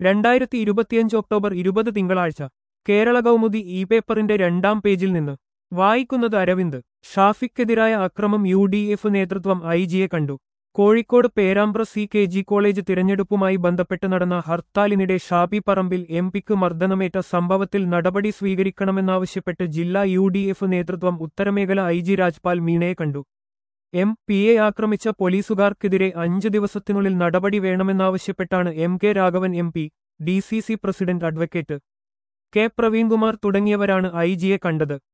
രണ്ടായിരത്തി ഇരുപത്തിയഞ്ച് ഒക്ടോബർ ഇരുപത് തിങ്കളാഴ്ച കേരള കൗമുദി ഇ പേപ്പറിന്റെ രണ്ടാം പേജിൽ നിന്ന് വായിക്കുന്നത് അരവിന്ദ് ഷാഫിക്കെതിരായ അക്രമം യു ഡി എഫ് നേതൃത്വം ഐ ജിയെ കണ്ടു Kozhikode Perambra C K G college തിരഞ്ഞെടുപ്പുമായി ബന്ധപ്പെട്ട് നടന്ന ഹർത്താലിനിടെ ഷാബി പറമ്പിൽ എം പിക്ക് മർദ്ദനമേറ്റ സംഭവത്തിൽ നടപടി സ്വീകരിക്കണമെന്നാവശ്യപ്പെട്ട് ജില്ലാ യു ഡി എഫ് നേതൃത്വം ഉത്തരമേഖല ഐ ജി രാജ്പാൽ മീണയെ കണ്ടു എം പിയെ ആക്രമിച്ച പോലീസുകാർക്കെതിരെ അഞ്ചു ദിവസത്തിനുള്ളിൽ നടപടി വേണമെന്നാവശ്യപ്പെട്ടാണ് M K Raghavan M P D C C president advocate K Praveenkumar തുടങ്ങിയവരാണ് ഐ ജിയെ കണ്ടത്